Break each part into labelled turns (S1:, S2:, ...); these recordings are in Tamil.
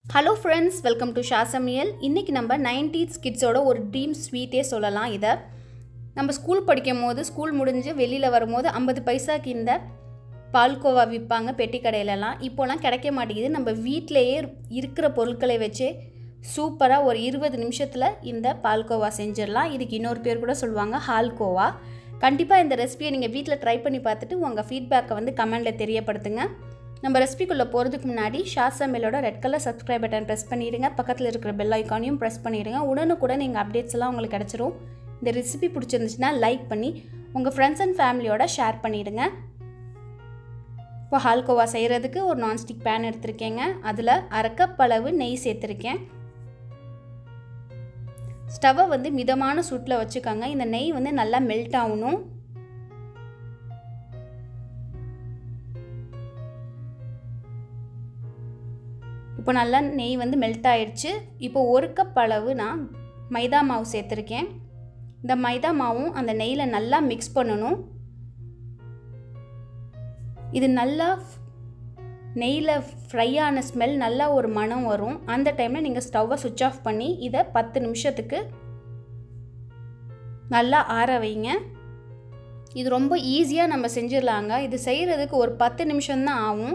S1: ஹலோ ஃப்ரெண்ட்ஸ் வெல்கம் டு ஷா சமையல் இன்றைக்கி நம்ம நைன்டீஸ் கிட்ஸோட ஒரு ட்ரீம் ஸ்வீட்டே சொல்லலாம் இதை நம்ம ஸ்கூல் படிக்கும் போது ஸ்கூல் முடிஞ்சு வெளியில் வரும்போது ஐம்பது பைசாக்கு இந்த பால்கோவா விற்பாங்க பெட்டி கடையிலலாம் இப்போலாம் கிடைக்க மாட்டேங்குது நம்ம வீட்டிலையே இருக்கிற பொருட்களை வச்சு சூப்பராக ஒரு இருபது நிமிஷத்தில் இந்த பால்கோவா செஞ்சிடலாம் இதுக்கு இன்னொரு பேர் கூட சொல்லுவாங்க ஹால்கோவா கண்டிப்பாக இந்த ரெசிபியை நீங்கள் வீட்டில் ட்ரை பண்ணி பார்த்துட்டு உங்கள் ஃபீட்பேக்கை வந்து கமெண்டில் தெரியப்படுத்துங்க நம்ம ரெசிபிக்குள்ளே போகிறதுக்கு முன்னாடி ஷார்ட் சமையலோட red colour subscribe button press பண்ணிடுங்க பக்கத்தில் இருக்கிற பெல் ஐக்கானையும் ப்ரெஸ் பண்ணிடுங்க உடனுக்குடன் எங்கள் அப்டேட்ஸ் எல்லாம் உங்களுக்கு கிடச்சிரும் இந்த ரெசிபி பிடிச்சிருந்துச்சுன்னா லைக் பண்ணி உங்கள் ஃப்ரெண்ட்ஸ் அண்ட் ஃபேமிலியோட ஷேர் பண்ணிவிடுங்க இப்போ ஹால்கோவா செய்கிறதுக்கு ஒரு நான்ஸ்டிக் பேன் எடுத்திருக்கேங்க அதில் அரை கப் அளவு நெய் சேர்த்துருக்கேன் ஸ்டவ்வை வந்து மிதமான சூட்டில் வச்சுக்கோங்க இந்த நெய் வந்து நல்லா மெல்ட் ஆகணும் இப்போ நல்லா நெய் வந்து மெல்ட் ஆயிடுச்சு இப்போ ஒரு கப் அளவு நான் மைதா மாவு சேர்த்துருக்கேன் இந்த மைதா மாவும் அந்த நெய்யில் நல்லா மிக்ஸ் பண்ணணும் இது நல்லா நெய்யில் ஃப்ரை ஆன ஸ்மெல் நல்லா ஒரு மனம் வரும் அந்த டைமில் நீங்கள் ஸ்டவ்வை சுவிட்ச் ஆஃப் பண்ணி இதை பத்து நிமிஷத்துக்கு நல்லா ஆற வைங்க இது ரொம்ப ஈஸியாக நம்ம செஞ்சிடலாங்க இது செய்கிறதுக்கு ஒரு பத்து நிமிஷம்தான் ஆகும்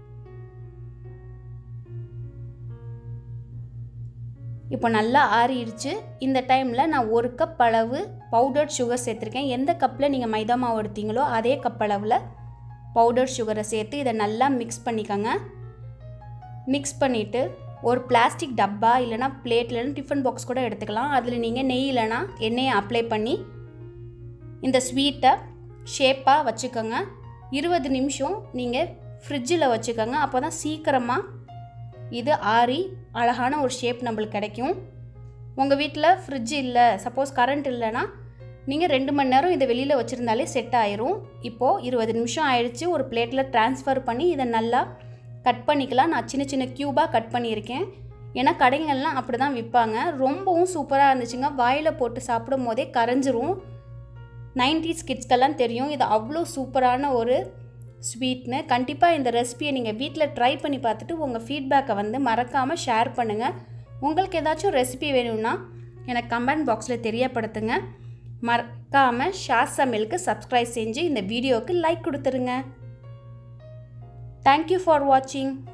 S1: இப்போ நல்லா ஆறிடுச்சு இந்த டைமில் நான் ஒரு கப் அளவு பவுடர்ட் சுகர் சேர்த்துருக்கேன் எந்த கப்பில் நீங்கள் மைதா மாவு எடுத்தீங்களோ அதே கப் அளவில் பவுடர் சுகரை சேர்த்து இதை நல்லா மிக்ஸ் பண்ணிக்கோங்க மிக்ஸ் பண்ணிவிட்டு ஒரு பிளாஸ்டிக் டப்பா இல்லைனா பிளேட் இல்லைனா டிஃபன் பாக்ஸ் கூட எடுத்துக்கலாம் அதில் நீங்கள் நெய் இல்லைனா எண்ணெயை அப்ளை பண்ணி இந்த ஸ்வீட்டை ஷேப்பாக வச்சுக்கோங்க இருபது நிமிஷம் நீங்கள் ஃப்ரிட்ஜில் வச்சுக்கோங்க அப்போ தான் சீக்கிரமாக இது ஆறி அழகான ஒரு ஷேப் நம்மளுக்கு கிடைக்கும் உங்கள் வீட்டில் ஃப்ரிட்ஜ் இல்லை சப்போஸ் கரண்ட் இல்லைன்னா நீங்கள் ரெண்டு மணி நேரம் இதை வெளியில் வச்சுருந்தாலே செட் ஆயிரும் இப்போது இருபது நிமிஷம் ஆயிடுச்சு ஒரு பிளேட்டில் ட்ரான்ஸ்ஃபர் பண்ணி இதை நல்லா கட் பண்ணிக்கலாம் நான் சின்ன சின்ன க்யூபாக கட் பண்ணியிருக்கேன் ஏன்னா கடைகள்லாம் அப்படி தான் விற்பாங்க ரொம்பவும் சூப்பராக இருந்துச்சுங்க வாயில் போட்டு சாப்பிடும் போதே கரைஞ்சிரும் நைன்டிஸ் கிட்ஸ்க்கெல்லாம் தெரியும் இது அவ்வளோ சூப்பரான ஒரு ஸ்வீட்னு கண்டிப்பாக இந்த ரெசிபியை நீங்கள் வீட்டில் ட்ரை பண்ணி பார்த்துட்டு உங்கள் ஃபீட்பேக்கை வந்து மறக்காமல் ஷேர் பண்ணுங்கள் உங்களுக்கு ஏதாச்சும் ரெசிபி வேணும்னா எனக்கு கமெண்ட் பாக்ஸில் தெரியப்படுத்துங்க மறக்காமல் ஷார் சமையலுக்கு சப்ஸ்கிரைப் செஞ்சு இந்த வீடியோவுக்கு லைக் கொடுத்துருங்க தேங்க்யூ ஃபார் வாட்சிங்